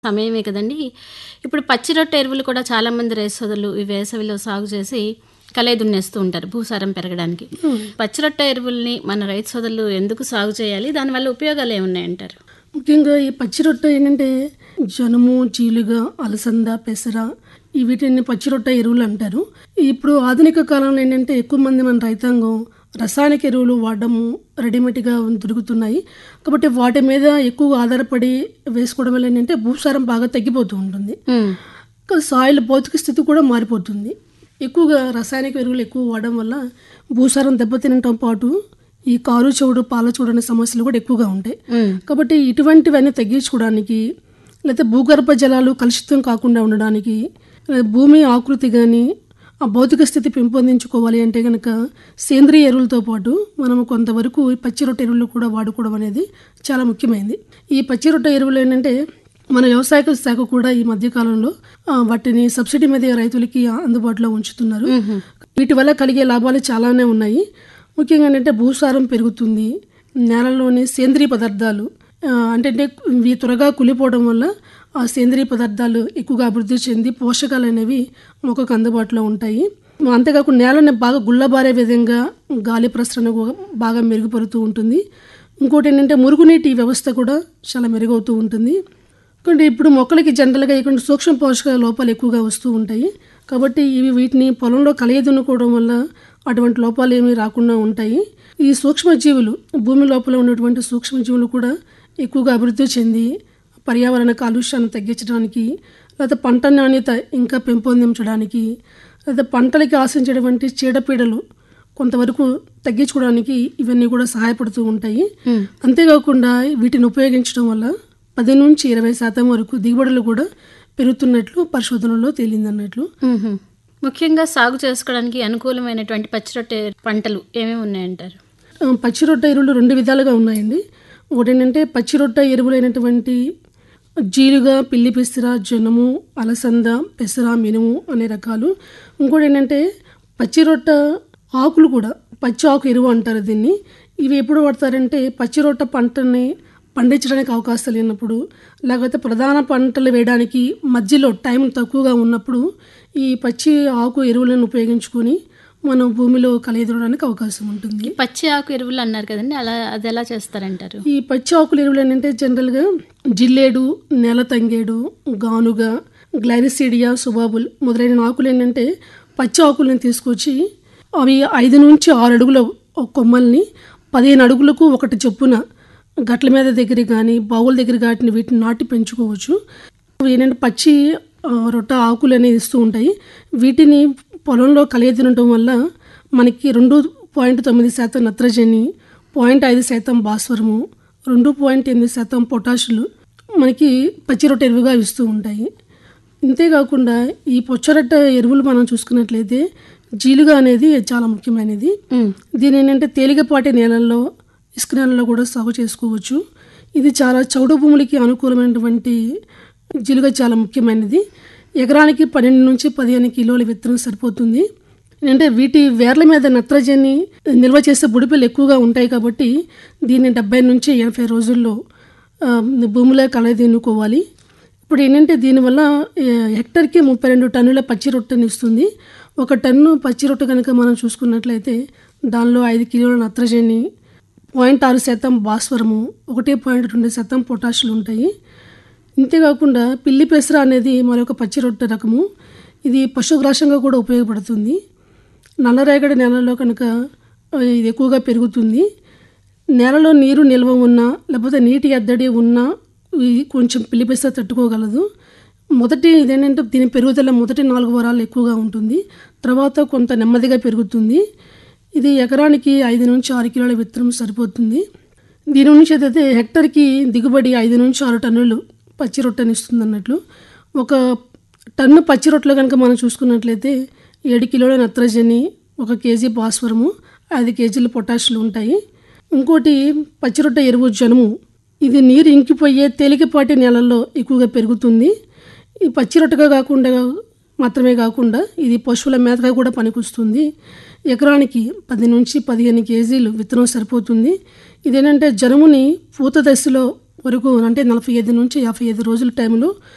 సమయమే కదండి ఇప్పుడు పచ్చి రొట్టె ఎరువులు కూడా చాలా మంది రైతు సోదరులు ఈ వేసవిలో సాగు చేసి కలయి దున్నేస్తూ ఉంటారు భూసారం పెరగడానికి పచ్చి రొట్టె ఎరువుల్ని మన రైతు సోదరులు ఎందుకు సాగు చేయాలి దానివల్ల ఉపయోగాలు ఏమున్నాయంటారు ముఖ్యంగా ఈ పచ్చి రొట్టె ఏంటంటే జనుము చీలుగ అలసంద పెసర ఈ వీటిని పచ్చి రొట్టె ఎరువులు అంటారు ఇప్పుడు ఆధునిక కాలంలో ఏంటంటే ఎక్కువ మంది మన రైతాంగం రసాయనిక ఎరువులు వాడడము రెడీమేడ్గా దొరుకుతున్నాయి కాబట్టి వాటి మీద ఎక్కువ ఆధారపడి వేసుకోవడం వల్ల ఏంటంటే భూసారం బాగా తగ్గిపోతూ ఉంటుంది ఉమ్, ఇంకా సాయిల్ భౌతిక స్థితి కూడా మారిపోతుంది ఎక్కువగా రసాయనిక ఎరువులు ఎక్కువ వాడడం వల్ల భూసారం దెబ్బతినటం పాటు ఈ కారు చెవుడు పాల చెవుడు అనే సమస్యలు కూడా ఎక్కువగా ఉంటాయి ఉమ్, కాబట్టి ఇటువంటివన్నీ తగ్గించుకోవడానికి లేకపోతే భూగర్భ జలాలు కలుషితం కాకుండా ఉండడానికి లేదా భూమి ఆకృతి కానీ ఆ భౌతిక స్థితి పెంపొందించుకోవాలి అంటే కనుక సేంద్రియ ఎరువులతో పాటు మనం కొంతవరకు ఈ పచ్చి రొట్టె ఎరువులు కూడా వాడుకోవడం అనేది చాలా ముఖ్యమైనది ఈ పచ్చి రొట్టె ఎరువులు ఏంటంటే మన వ్యవసాయ శాఖ కూడా ఈ మధ్య కాలంలో ఆ, వాటిని సబ్సిడీ మీద రైతులకి అందుబాటులో ఉంచుతున్నారు వీటి వల్ల కలిగే లాభాలు చాలానే ఉన్నాయి ముఖ్యంగా ఏంటంటే భూసారం పెరుగుతుంది నేలలోని సేంద్రియ పదార్థాలు ఆ, అంటే అంటే ఇవి త్వరగా కులిపోవడం వల్ల ఆ సేంద్రియ పదార్థాలు ఎక్కువగా అభివృద్ధి చెంది పోషకాలు అనేవి మొక్కకు అందుబాటులో ఉంటాయి అంతేకాకుండా నేలని బాగా గుల్లబారే విధంగా గాలి ప్రసరణ కూడా బాగా మెరుగుపడుతూ ఉంటుంది ఇంకోటి ఏంటంటే మురుగునీటి వ్యవస్థ కూడా చాలా మెరుగవుతూ ఉంటుంది ఎందుకంటే ఇప్పుడు మొక్కలకి జనరల్గా ఇక్కడ సూక్ష్మ పోషక లోపాలు ఎక్కువగా వస్తూ ఉంటాయి కాబట్టి ఇవి వీటిని పొలంలో కలియదున్నుకోవడం వల్ల అటువంటి లోపాలు ఏమీ రాకుండా ఉంటాయి ఈ సూక్ష్మజీవులు భూమి లోపల ఉన్నటువంటి సూక్ష్మజీవులు కూడా ఎక్కువగా అభివృద్ధి చెంది పర్యావరణ కాలుష్యాన్ని తగ్గించడానికి లేదా పంట నాణ్యత ఇంకా పెంపొందించడానికి లేదా పంటలకి ఆశించేటువంటి చీడపీడలు కొంతవరకు తగ్గించుకోవడానికి ఇవన్నీ కూడా సహాయపడుతూ ఉంటాయి ఉమ్. అంతేకాకుండా వీటిని ఉపయోగించడం వల్ల పది నుంచి ఇరవై శాతం వరకు దిగుబడులు కూడా పెరుగుతున్నట్లు పరిశోధనలో తేలిందన్నట్లు ఉహుం. ముఖ్యంగా సాగు చేసుకోవడానికి అనుకూలమైనటువంటి పచ్చి రొట్టె పంటలు ఏమేమి ఉన్నాయంటారు ఆ, పచ్చి రొట్టె ఎరువులు రెండు విధాలుగా ఉన్నాయండి ఒకటి ఏంటంటే పచ్చి రొట్టె ఎరువులైనటువంటి జీలుగా పిల్లి పెసర జొన్నము అలసంద పెసర మినుము అనే రకాలు ఇంకోటి ఏంటంటే పచ్చి రొట్టె ఆకులు కూడా పచ్చి ఆకు ఎరువు అంటారు దీన్ని ఇవి ఎప్పుడు వాడతారంటే పచ్చి రొట్టె పంటని పండించడానికి అవకాశాలు లేనప్పుడు లేకపోతే ప్రధాన పంటలు వేయడానికి మధ్యలో టైం తక్కువగా ఉన్నప్పుడు ఈ పచ్చి ఆకు ఎరువులను ఉపయోగించుకొని మనం భూమిలో కలియదూడడానికి అవకాశం ఉంటుంది పచ్చి ఆకు ఎరువులు అన్నారు కదండి అలా అది ఎలా చేస్తారంటారు ఈ పచ్చి ఆకుల ఎరువులు ఏంటంటే జనరల్గా జిల్లేడు నెల తంగేడు గానుగ గ్లైరిసీడియా సుబాబుల్ మొదలైన ఆకులు ఏంటంటే పచ్చి ఆకులను తీసుకొచ్చి అవి ఐదు నుంచి ఆరు అడుగుల కొమ్మల్ని పదిహేను అడుగులకు ఒకటి చొప్పున గట్ల మీద దగ్గర కానీ బావుల దగ్గర వాటిని వీటిని నాటి పెంచుకోవచ్చు అవి ఏంటంటే పచ్చి ఆ, రొట్ట ఆకులు అనేవి ఇస్తూ ఉంటాయి వీటిని పొలంలో కలియతినటం వల్ల మనకి రెండు పాయింట్ తొమ్మిది శాతం నత్రజని పాయింట్ ఐదు శాతం భాస్వరము రెండు పాయింట్ ఎనిమిది శాతం పొటాషులు మనకి పచ్చి రొట్టె ఎరువుగా ఇస్తూ ఉంటాయి ఇంతేకాకుండా ఈ పొచ్చరొట్టె ఎరువులు మనం చూసుకున్నట్లయితే జీలుగా అనేది చాలా ముఖ్యమైనది ఉమ్, దీని ఏంటంటే తేలికపాటి నేలల్లో ఇసుక నేలల్లో కూడా సాగు చేసుకోవచ్చు ఇది చాలా చౌడు భూములకి అనుకూలమైనటువంటి జిలుగ చాలా ముఖ్యమైనది ఎకరానికి పన్నెండు నుంచి పదిహేను కిలోల విత్తనం సరిపోతుంది అంటే వీటి వేర్ల మీద నత్రజని నిల్వ చేసే బుడిపెలు ఎక్కువగా ఉంటాయి కాబట్టి దీన్ని డెబ్బై నుంచి ఎనభై రోజుల్లో ఆ, భూమిలో కలదిన్నుకోవాలి ఇప్పుడు ఏంటంటే దీనివల్ల ఏ, హెక్టర్కి ముప్పై రెండు టన్నుల పచ్చి రొట్టెని ఇస్తుంది ఒక టన్ను పచ్చి రొట్టె కనుక మనం చూసుకున్నట్లయితే దానిలో ఐదు కిలోల నత్రజని పాయింట్ ఆరు శాతం భాస్వరము ఒకటి పాయింట్ రెండు శాతం పొటాషులు ఉంటాయి ఇంతేకాకుండా పిల్లి పెసర అనేది మరొక పచ్చి రొట్టె రకము ఇది పశుగ్రాసంగా కూడా ఉపయోగపడుతుంది నల్లరేగడి నేలలో కనుక ఆ, ఇది ఎక్కువగా పెరుగుతుంది నేలలో నీరు నిల్వ ఉన్నా లేకపోతే నీటి ఎద్దడి ఉన్నా ఇది కొంచెం పిల్లి పెసర తట్టుకోగలదు మొదటి ఇదేంటంటే దీని పెరుగుదల మొదటి నాలుగు వారాలు ఎక్కువగా ఉంటుంది తర్వాత కొంత నెమ్మదిగా పెరుగుతుంది ఇది ఎకరానికి ఐదు నుంచి ఆరు కిలోల విత్తనం సరిపోతుంది దీని నుంచి అయితే హెక్టర్కి దిగుబడి ఐదు నుంచి ఆరు టన్నులు పచ్చి రొట్టెని ఇస్తుంది అన్నట్లు ఒక టన్ను పచ్చి రొట్టెలు కనుక మనం చూసుకున్నట్లయితే ఏడు కిలోల నత్రజని ఒక కేజీ భాస్వరము ఐదు కేజీల పొటాషులు ఉంటాయి ఇంకోటి పచ్చి రొట్టె ఎరువు జనుము ఇది నీరు ఇంకిపోయే తేలికపాటి నేలల్లో ఎక్కువగా పెరుగుతుంది ఈ పచ్చి రొట్టెగా కాకుండా మాత్రమే కాకుండా ఇది పశువుల మేతగా కూడా పనికొస్తుంది ఎకరానికి పది నుంచి పదిహేను కేజీలు విత్తనం సరిపోతుంది ఇదేంటంటే జనుముని పూత దశలో వరకు అంటే నలభై ఐదు నుంచి యాభై ఐదు రోజుల టైంలో